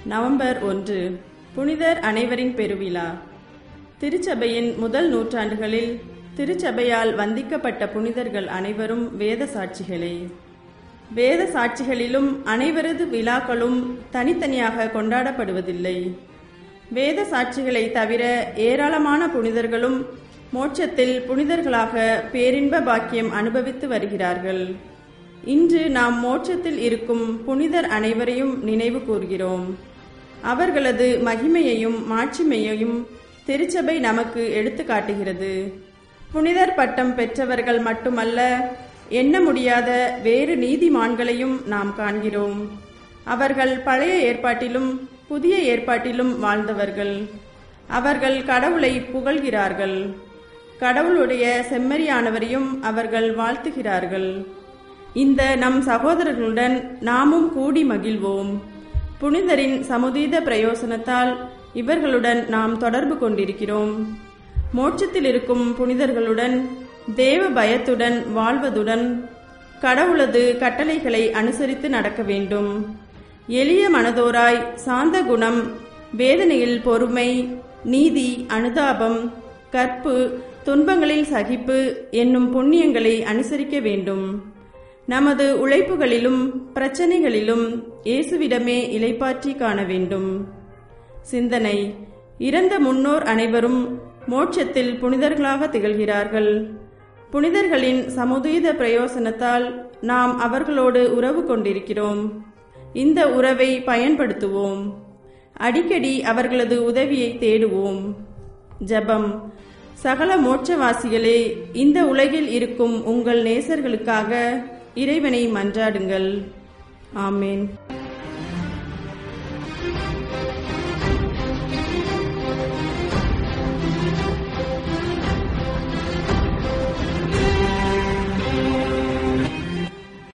November ஒன்று புனிதர் அனைவரின் பெருவிழா திருச்சபையின் முதல் நூற்றாண்டுகளில் திருச்சபையால் வந்திக்கப்பட்ட புனிதர்கள் அனைவரும் வேத சாட்சிகளே வேத சாட்சிகளிலும் அனைவரது விழாக்களும் தனித்தனியாக கொண்டாடப்படுவதில்லை வேத சாட்சிகளை தவிர ஏராளமான புனிதர்களும் மோட்சத்தில் புனிதர்களாக பேரின்ப பாக்கியம் அனுபவித்து வருகிறார்கள் இன்று நாம் மோட்சத்தில் இருக்கும் புனிதர் அனைவரையும் நினைவு கூர்கிறோம் அவர்களது மகிமையையும் மாட்சிமையையும் திருச்சபை நமக்கு எடுத்து காட்டுகிறது புனிதர் பட்டம் பெற்றவர்கள் மட்டுமல்ல எண்ண முடியாத வேறு நீதிமான்களையும் நாம் காண்கிறோம் அவர்கள் பழைய ஏற்பாட்டிலும் புதிய ஏற்பாட்டிலும் வாழ்ந்தவர்கள் அவர்கள் கடவுளை புகழ்கிறார்கள் கடவுளுடைய செம்மறியானவரையும் அவர்கள் வாழ்த்துகிறார்கள் இந்த நம் சகோதரர்களுடன் நாமும் கூடி மகிழ்வோம் புனிதரின் சமுதீத பிரயோசனத்தால் இவர்களுடன் நாம் தொடர்பு கொண்டிருக்கிறோம் மோட்சத்தில் இருக்கும் புனிதர்களுடன் தேவ பயத்துடன் வாழ்வதுடன் கடவுளது கட்டளைகளை அனுசரித்து நடக்க வேண்டும் எளிய மனதோராய் சாந்த குணம் வேதனையில் பொறுமை நீதி அனுதாபம் கற்பு துன்பங்களில் சகிப்பு என்னும் புண்ணியங்களை அனுசரிக்க வேண்டும் நமது உழைப்புகளிலும் பிரச்சனைகளிலும் இயேசுவிடமே இலைப்பாற்றி காண வேண்டும் சிந்தனை இறந்த முன்னோர் அனைவரும் மோட்சத்தில் புனிதர்களாக திகழ்கிறார்கள் புனிதர்களின் சமுதீத பிரயோசனத்தால் நாம் அவர்களோடு உறவு கொண்டிருக்கிறோம் இந்த உறவை பயன்படுத்துவோம் அடிக்கடி அவர்களது உதவியை தேடுவோம் ஜபம் சகல மோட்சவாசிகளே இந்த உலகில் இருக்கும் உங்கள் நேசர்களுக்காக இறைவனை மன்றாடுங்கள் ஆமேன்